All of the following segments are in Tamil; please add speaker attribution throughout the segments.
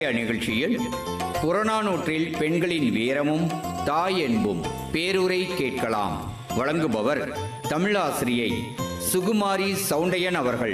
Speaker 1: நிகழ்ச்சியில் புறநானூற்றில் பெண்களின் வீரமும் தாய் என்பும் பேருரை கேட்கலாம் வழங்குபவர் தமிழாசிரியை சுகுமாரி சவுண்டையன் அவர்கள்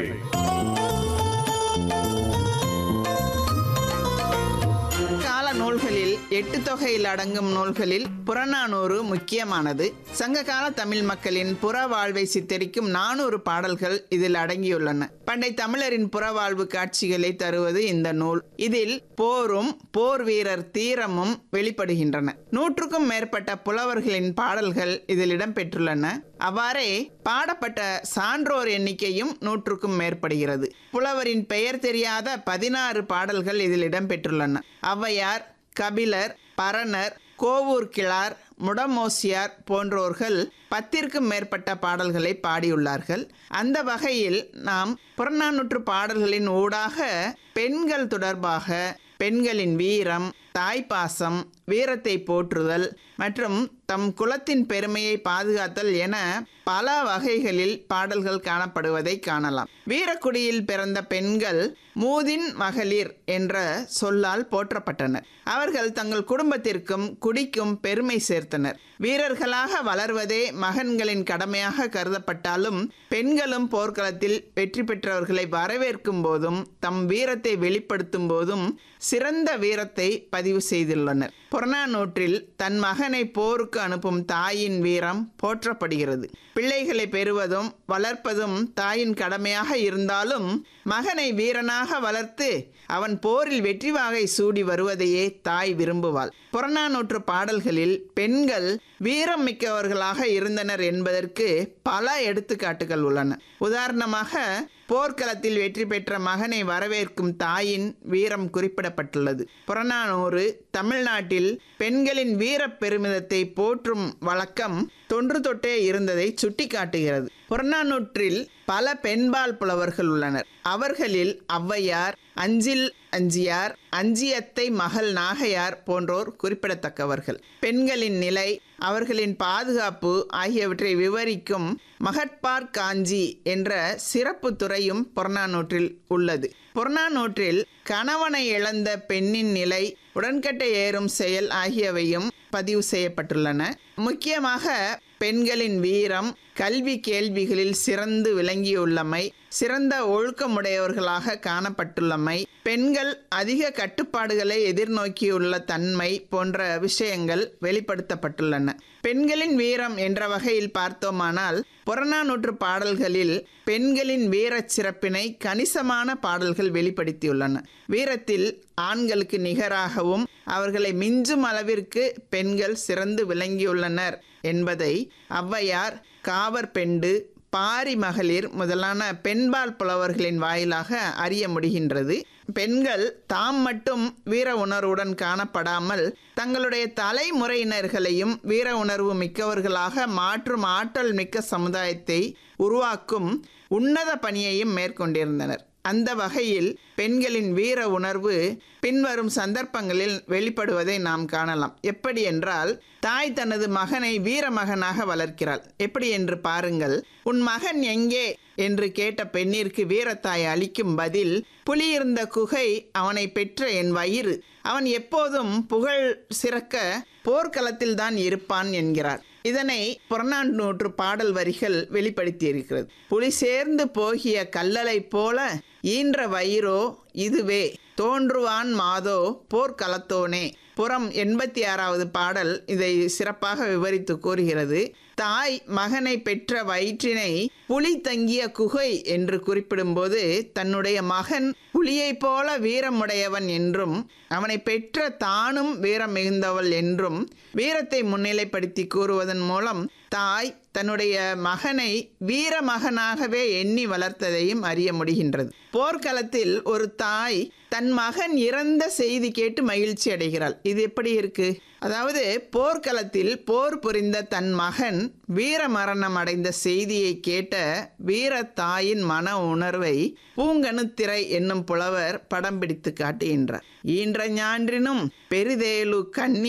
Speaker 2: கால நூல்களில் எட்டு தொகையில் அடங்கும் நூல்களில் புறநானூறு முக்கியமானது சங்ககால தமிழ் மக்களின் புற வாழ்வை சித்தரிக்கும் நானூறு பாடல்கள் இதில் அடங்கியுள்ளன பண்டை தமிழரின் புறவாழ்வு காட்சிகளை தருவது இந்த நூல் இதில் போரும் போர் வீரர் தீரமும் வெளிப்படுகின்றன நூற்றுக்கும் மேற்பட்ட புலவர்களின் பாடல்கள் இதில் இடம்பெற்றுள்ளன அவ்வாறே பாடப்பட்ட சான்றோர் எண்ணிக்கையும் நூற்றுக்கும் மேற்படுகிறது புலவரின் பெயர் தெரியாத பதினாறு பாடல்கள் இதில் இடம்பெற்றுள்ளன ஔவையார் கபிலர் பரணர் கோவூர் கிழார் முடமோசியார் போன்றோர்கள் பத்திற்கும் மேற்பட்ட பாடல்களை பாடியுள்ளார்கள் அந்த வகையில் நாம் புறநானூற்று பாடல்களின் ஊடாக பெண்கள் தொடர்பாக பெண்களின் வீரம் தாய்ப்பாசம் வீரத்தை போற்றுதல் மற்றும் தம் குலத்தின் பெருமையை பாதுகாத்தல் என பல வகைகளில் பாடல்கள் காணப்படுவதை காணலாம் வீரக்குடியில் பிறந்த பெண்கள் மூதின் மகளிர் என்ற சொல்லால் போற்றப்பட்டனர் அவர்கள் தங்கள் குடும்பத்திற்கும் குடிக்கும் பெருமை சேர்த்தனர் வீரர்களாக வளர்வதே மகன்களின் கடமையாக கருதப்பட்டாலும் பெண்களும் போர்க்களத்தில் வெற்றி பெற்றவர்களை வரவேற்கும் போதும் தம் வீரத்தை வெளிப்படுத்தும் போதும் சிறந்த வீரத்தை பதிவு செய்துள்ளனர் புறநானூற்றில் தன் மகனை போருக்கு அனுப்பும் தாயின் வீரம் போற்றப்படுகிறது பிள்ளைகளை பெறுவதும் வளர்ப்பதும் தாயின் கடமையாக இருந்தாலும் மகனை வீரனாக வளர்த்து அவன் போரில் வெற்றி வாகை சூடி வருவதையே தாய் விரும்புவாள் புறநானூற்று பாடல்களில் பெண்கள் வீரம் மிக்கவர்களாக இருந்தனர் என்பதற்கு பல எடுத்துக்காட்டுகள் உள்ளன உதாரணமாக போர்க்களத்தில் வெற்றி பெற்ற மகனை வரவேற்கும் தாயின் வீரம் குறிப்பிடப்பட்டுள்ளது புறநானூறு தமிழ்நாட்டில் பெண்களின் வீரப் பெருமிதத்தை போற்றும் வழக்கம் தொன்று தொட்டே இருந்ததை சுட்டிக்காட்டுகிறது புறநானூற்றில் பல பெண்பால் புலவர்கள் உள்ளனர் அவர்களில் ஔவையார் அஞ்சில் அஞ்சியார் அஞ்சியத்தை மகள் நாகையார் போன்றோர் குறிப்பிடத்தக்கவர்கள் பெண்களின் நிலை அவர்களின் பாதுகாப்பு ஆகியவற்றை விவரிக்கும் மகட்பார் காஞ்சி என்ற சிறப்பு துறையும் புறநானூற்றில் உள்ளது புறநானூற்றில் கணவனை இழந்த பெண்ணின் நிலை உடன்கட்டை ஏறும் செயல் ஆகியவையும் பதிவு செய்யப்பட்டுள்ளன முக்கியமாக பெண்களின் வீரம் கல்வி கேள்விகளில் சிறந்து விளங்கியுள்ளமை சிறந்த ஒழுக்கமுடையவர்களாக காணப்பட்டுள்ளமை பெண்கள் அதிக கட்டுப்பாடுகளை எதிர்நோக்கியுள்ள தன்மை போன்ற விஷயங்கள் வெளிப்படுத்தப்பட்டுள்ளன பெண்களின் வீரம் என்ற வகையில் பார்த்தோமானால் புறநானூற்று பாடல்களில் பெண்களின் வீரச் சிறப்பினை கணிசமான பாடல்கள் வெளிப்படுத்தியுள்ளன வீரத்தில் ஆண்களுக்கு நிகராகவும் அவர்களை மிஞ்சும் அளவிற்கு பெண்கள் சிறந்து விளங்கியுள்ளனர் என்பதை ஔவையார் காவற்பெண்டு பாரி மகளிர் முதலான பெண்பால் புலவர்களின் வாயிலாக அறிய முடிகின்றது பெண்கள் தாம் மட்டும் வீர உணர்வுடன் காணப்படாமல் தங்களுடைய தலைமுறையினர்களையும் வீர உணர்வு மிக்கவர்களாக மாற்றும் ஆற்றல் மிக்க சமுதாயத்தை உருவாக்கும் உன்னத பணியையும் மேற்கொண்டிருந்தனர் அந்த வகையில் பெண்களின் வீர உணர்வு பின்வரும் சந்தர்ப்பங்களில் வெளிப்படுவதை நாம் காணலாம் எப்படி என்றால் தாய் தனது மகனை வீர மகனாக வளர்க்கிறாள் எப்படி என்று பாருங்கள் உன் மகன் எங்கே என்று கேட்ட பெண்ணிற்கு வீரத்தாய் அளிக்கும் பதில் புலியிருந்த குகை அவனை பெற்ற என் வயிறு அவன் எப்போதும் புகழ் சிறக்க போர்க்களத்தில் தான் இருப்பான் என்கிறார் இதனை புறநானூற்று பாடல் வரிகள் வெளிப்படுத்தியிருக்கிறது புலி சேர்ந்து போகிய கல்லலை போல ஈன்ற வயிறோ இதுவே தோன்றுவான் மாதோ போர்க்களத்தோனே புறம் எண்பத்தி ஆறாவது பாடல் இதை சிறப்பாக விவரித்து கூறுகிறது தாய் மகனை பெற்ற வயிற்றினை புலி தங்கிய குகை என்று குறிப்பிடும்போது தன்னுடைய மகன் புலியைப் போல வீரமுடையவன் என்றும் அவனை பெற்ற தானும் வீரம் மிகுந்தவள் என்றும் வீரத்தை முன்னிலைப்படுத்தி கூறுவதன் மூலம் தாய் தன்னுடைய மகனை வீர மகனாகவே எண்ணி வளர்த்ததையும் அறிய முடிகின்றது போர்க்களத்தில் ஒரு தாய் தன் மகன் இறந்த செய்தி கேட்டு மகிழ்ச்சி அடைகிறாள் இது எப்படி இருக்கு அதாவது போர்க்களத்தில் போர் புரிந்த தன் மகன் வீர மரணம் அடைந்த செய்தியை கேட்ட வீர தாயின் மன உணர்வை பூங்கணுத்திரை என்னும் புலவர் படம் பிடித்து காட்டுகின்றார் ஈன்ற ஞான்றினும் பெரிதேலு கண்ணீர்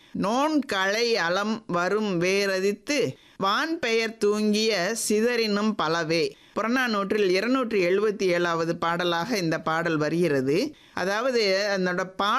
Speaker 2: நோன் களை அலம் வரும் வேரதித்து வான் பெயர் தூங்கிய சிதறினும் பலவே புறநானூற்றில் இருநூற்றி எழுபத்தி ஏழாவது பாடலாக இந்த பாடல் வருகிறது அதாவது அதனோட பா